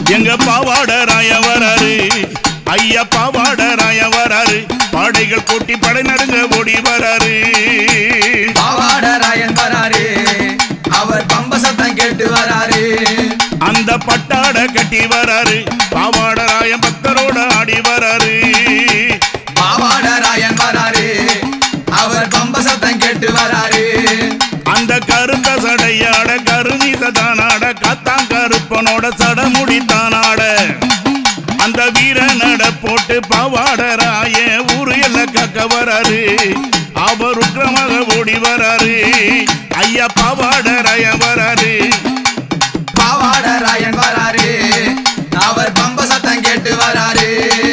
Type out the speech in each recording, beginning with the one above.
எங்க பாவாடராய வராரு ஐயா பாவாடராய வராரு பாடைகள் கூட்டி படை நடுங்க ஓடி வராரு பாவாடராயன் வராரு அவர் பம்ப சத்தம் கேட்டு வராரு அந்த பட்டாட கட்டி வராரு பாவாடராய பக்தரோட ஆடி வராரு பாவாடராயன் வராரு அவர் பம்ப சத்தம் கேட்டு வராரு அந்த கருத்த சடையாட கருநீச தானாட காத்தாங் கருப்பனோட சடமுடி தானாட அந்த வீர நட போட்டு பாவாடராய ஊரு எல்லாம் காக்க வராரு அவர் உக்கிரமாக ஓடி வராரு ஐயா பாவாடராய வராரு பாவாடராயன் வராரு அவர் பம்ப சத்தம் கேட்டு வராரு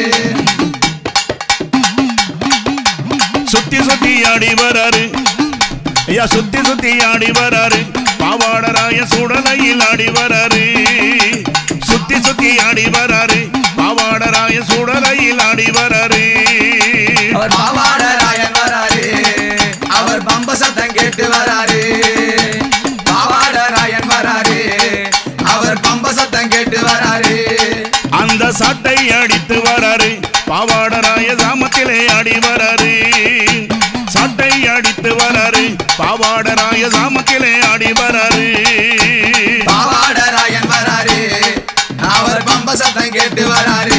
சுத்தி சுத்தி ஆடி வராரு ஐயா சுத்தி சுத்தி ஆடி வராரு பாவாடராய சுடலையில் ஆடி வராரு சுத்தி சுத்தி ஆடி வராரு பாவாடராய சுடலையில் ஆடி வராரு அவர் பாவாடராயன் வராரு அவர் பம்ப சத்தம் கேட்டு வராரு பாவாடராயன் வராரு அவர் பம்ப சத்தம் கேட்டு வராரு அந்த சாட்டை அடித்து வராரு பாவாடராய சாமத்திலே ஆடி வராரு சாட்டை அடித்து வராரு பாவாடராய சாமத்திலே ஆடி வராரு பாவாடராயன் வராரு அவர் பம்ப சத்தம் கேட்டு வராரு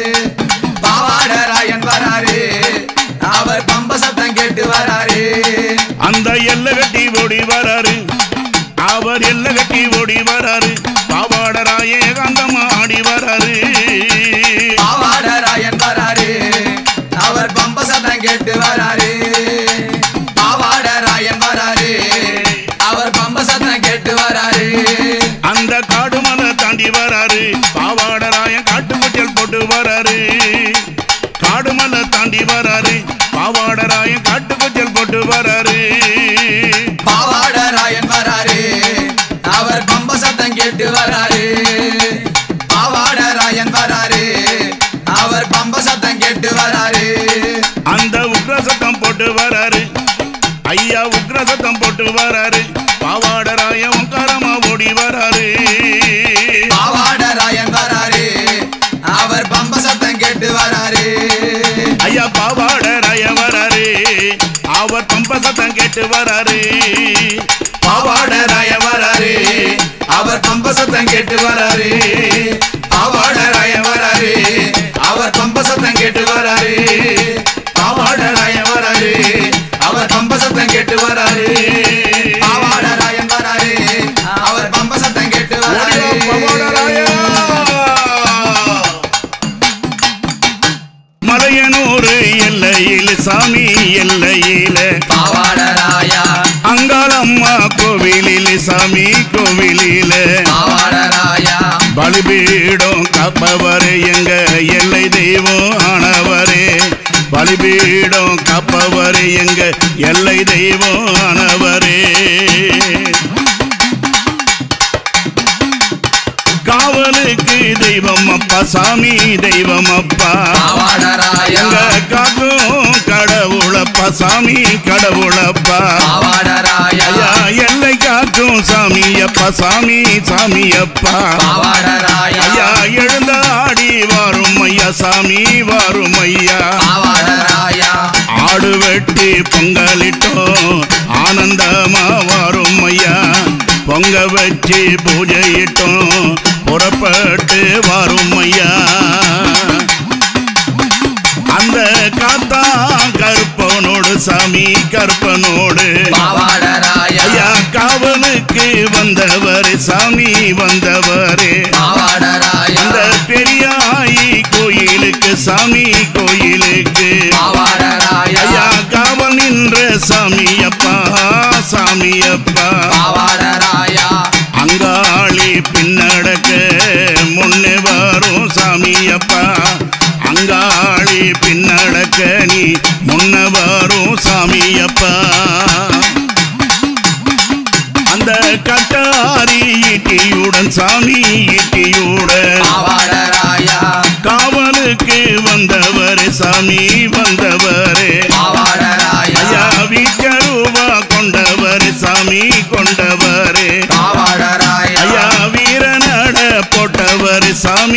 பாவாடராயன் வராரு அவர் பம்ப சத்தம் கேட்டு வராரு அந்த எல்லை கட்டி ஓடி வராரு அவர் எல்லை கட்டி ஓடி வராரு பாவாடராய ஏகாந்தமா ஆடி வராரு பாவாடராயன் வராரு அவர் பம்ப சத்தம் கேட்டு வராரு பாவாடராயன் வராரு அவர் பம்ப சத்தம் கேட்டு வராரு அந்த காடு மலை தாண்டி வராரு பாவாடராய காட்டுக்குச்சல் போட்டு வராரு காடு மலை தாண்டி வராரு பாவாடராய காட்டுக்குச்சல் போட்டு வராரு பாவாடராயன் வராரு அவர் பம்ப சத்தம் கேட்டு வராரு பாவாடராயன் வராரு அவர் பம்ப சத்தம் கேட்டு வராரு அந்த உக்ர சத்தம் போட்டு வராரு ஐயா உக்ர சத்தம் போட்டு வராரு பாவாடராய உங்காரமா ஓடி வராரு பாவாடராயன் வராரு அவர் பம்ப சத்தம் கேட்டு வராரு ஐயா பாவாடராய வராரு அவர் பம்ப சத்தம் கேட்டு வராரு பாவாடராய வராரு அவர் பம்ப சத்தம் கேட்டு வராரு பாவாடராய வராரு அவர் பம்ப சத்தம் கேட்டு வராரு பாவாடராய வராரு அவர் பம்ப சத்தம் கேட்டு வராரு பாவாடராயன் வராரு அவர் பம்ப சத்தம் கேட்டு ஓடி வா, வராரு பாவாடராயா. மலையனூர் எல்லையில் சாமி எல்லையில பாவாடராயா அங்காளம்மா கோவிலில் சாமி கோவிலில பாவாடராயா பலிபீடம் காப்பவரே எங்க எல்லை தெய்வம் ஆனவரே பலிபீடம் காப்பவரே எங்க எல்லை தெய்வம் ஆனவரே காவலுக்கு தெய்வம் அப்பா சாமி தெய்வம் அப்பா பாவாடராயா எங்க காக்கும் கடவுளப்பா சாமி கடவுளப்பா பாவாடராயா ஐயா எல்லை காக்கும் சாமியப்பா சாமி சாமியப்பா பாவாடராயா ஐயா எழுந்தாடி வாரும் ஐயா சாமி வாரும் ஐயா பாவாடராயா ஆடு வெட்டி பொங்கலிட்டோம் ஆனந்தமா வாரும் ஐயா பொங்க வச்சு பூஜையிட்டோம் புறப்பட்டு வாரும் ஐயா அந்த காத்தா கருப்பனோடு சாமி கருப்பனோடு பாவாடராயா ஐயா காவலுக்கு வந்தவர் சாமி வந்தவரே பாவாடராயா அந்த பெரியாயி கோயிலுக்கு சாமி கோயிலுக்கு பாவாடராயா ஐயா காவல் நின்ற சாமியப்பா சாமியப்பா பாவாடராயா அங்காளி பின்னடக்க முன்னே வரும் சாமியப்பா அங்காளி பின்னடக்க நீ முன்ன வரும் சாமியப்பா அந்த கட்டாரி ஈட்டியுடன் சாமி ஈட்டியுடன் பாவாடராயா காவலுக்கு வந்தவர் சாமி வந்தவரே பாவாடராயா ஐயா வீச்சருவா கொண்டவர் சாமி கொண்டவரே பாவாடராயா ஐயா வீரநட போட்டவர் சாமி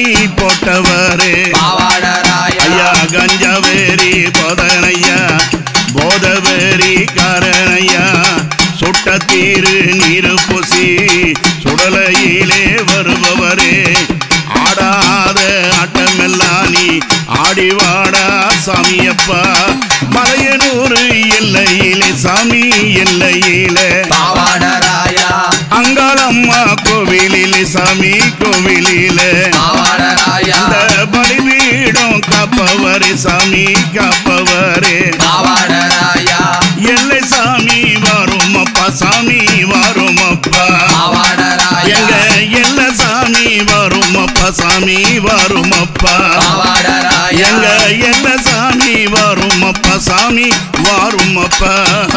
நீரு நீரு பூசி சுடலையிலே வருபவரே ஆடாத ஆட்டமெல்லாம் நீ ஆடி வாடா சாமியப்பா மலையனூர் எல்லையிலே சாமி எல்லையிலே பாவாடராயா அங்காளம்மா கோவிலிலே சாமி கோவிலிலே பாவாடராயா அந்த பலிபீடம் காப்பவரே சாமி காப்பவரே பாவாடராயா எல்லை சாமி வரும் அப்பா சாமி வரும் அப்பா பாவாடராயா எங்க எல்லை சாமி வரும் அப்பா சாமி வரும் அப்பா பாவாடராயா எங்க எல்லை சாமி வரும் அப்பா சாமி வரும் அப்பா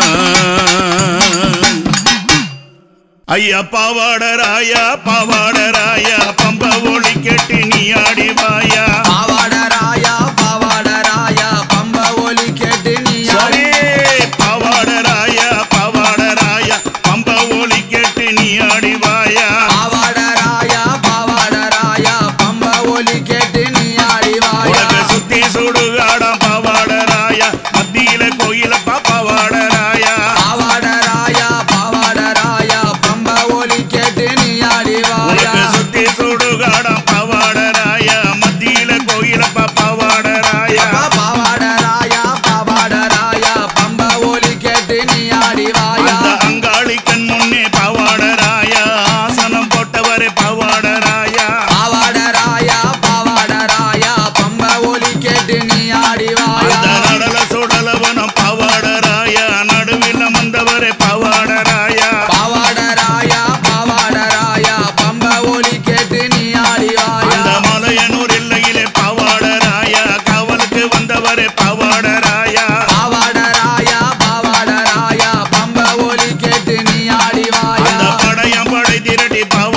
ஐயா பாவாடராயா பாவாடராயா பம்ப ஒளி கேட்டு நீ ஆடி வாயா பாவாடராயா பாவாடராயா பம்ப ஒலி கேட்டு நீ சுவாமி, பாவாடராயா பாவாடராயா பம்ப ஒளி கேட்டு நீ ஆடி வாயா பாவாடராயா பாவாடராயா பம்ப ஒலி கேட்டு நீ ஆடிவாயா உனக்கு சுத்தி சுடுகாடம் பாவாடராயா மத்தியில கோயிலப்பா பாவாடராயா பாவாடராயா பாவாடராயா பம்ப ஒலி கேட்டு நீ ஆடிவாயா உனக்கு சுத்தி சுடுகாடம் பாவாடராயா மத்தியில கோயிலப்பா பாவாடராயா அப்பா பாவாடராயா பாவாடராயா பம்ப ஒலி கேட்டு நீ ஆடிவாயா அந்த அங்காளி கண் முன்னே பாவாடராயா ஆசனம் போட்டவரே பாவாடராயா பாவாடராயா பாவாடராயா பம்ப ஒலி கேட்டு நீ ஆடிவாயா அந்த நடல சுடலவனம் பாவாடராயா நடுவில் வந்தவரே பாவாடராயா பாவாடராயா பாவாடராயா பம்ப ஒலி கேட்டு நீ ஆடிவாயா அந்த மலையனூர் எல்லையிலே பாவாடராயா காவலுக்கு வந்தவரே பாவாடராயா பாவாடராயா பாவாடராயா பம்ப ஒலி கேட்டு நீ ஆடிவாயா அந்த படையம் படை திரட்டி பாவாடராயா